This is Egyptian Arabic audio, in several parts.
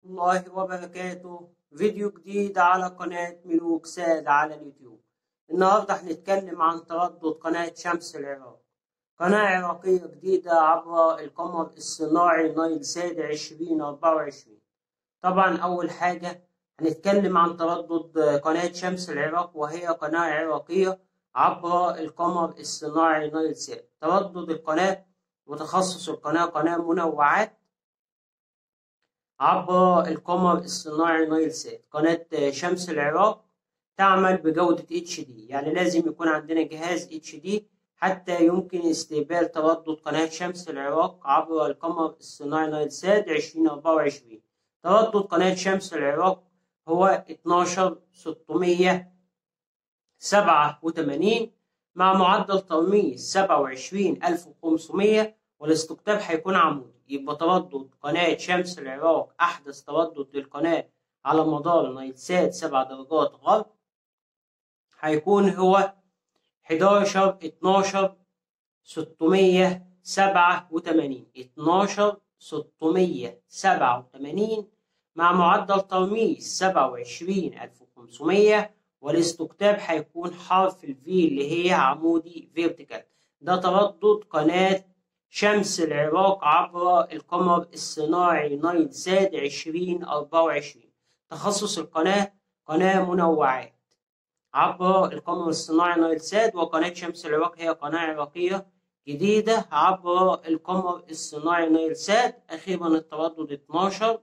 الله وبركاته فيديو جديد على قناة ملوك ساد على اليوتيوب النهاردة هنتكلم عن تردد قناة شمس العراق قناة عراقية جديدة عبر القمر الصناعي نايل ساد عشرين أربعة وعشرين طبعا أول حاجة هنتكلم عن تردد قناة شمس العراق وهي قناة عراقية عبر القمر الصناعي نايل ساد تردد القناة وتخصص القناة قناة منوعات عبر القمر الصناعي نايل سات قناة شمس العراق تعمل بجودة اتش دي يعني لازم يكون عندنا جهاز اتش دي حتى يمكن استقبال تردد قناة شمس العراق عبر القمر الصناعي نايل سات 2024 تردد قناة شمس العراق هو 12687 مع معدل ترميز 27500 والاستقطاب هيكون عمودي يبقى تردد قناة شمس العراق أحدث تردد للقناة على مدار نايلسات سبع درجات غرب هيكون هو حداشر اتناشر ستمية سبعة وتمانين اتناشر ستمية سبعة وتمانين مع معدل ترميز سبعة وعشرين ألف وخمسمية والاستقطاب هيكون حرف الفي اللي هي عمودي فيرتيكال ده تردد قناة شمس العراق عبر القمر الصناعي نايل ساد عشرين أربعة وعشرين تخصص القناة قناة منوعات عبر القمر الصناعي نايل ساد وقناة شمس العراق هي قناة عراقية جديدة عبر القمر الصناعي نايل ساد أخيرا التردد 12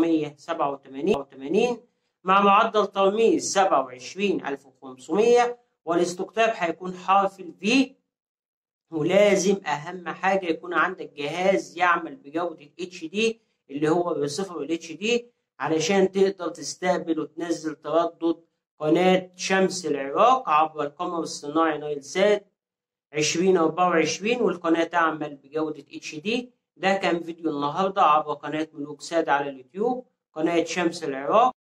687 مع معدل ترميز 27500 والاستقطاب هيكون حرف الفي ولازم اهم حاجه يكون عندك جهاز يعمل بجوده اتش دي اللي هو بصفر الاتش دي علشان تقدر تستقبل وتنزل تردد قناه شمس العراق عبر القمر الصناعي نايل سات 2024 والقناه تعمل بجوده اتش دي ده كان فيديو النهارده عبر قناه ملوك ساد على اليوتيوب قناه شمس العراق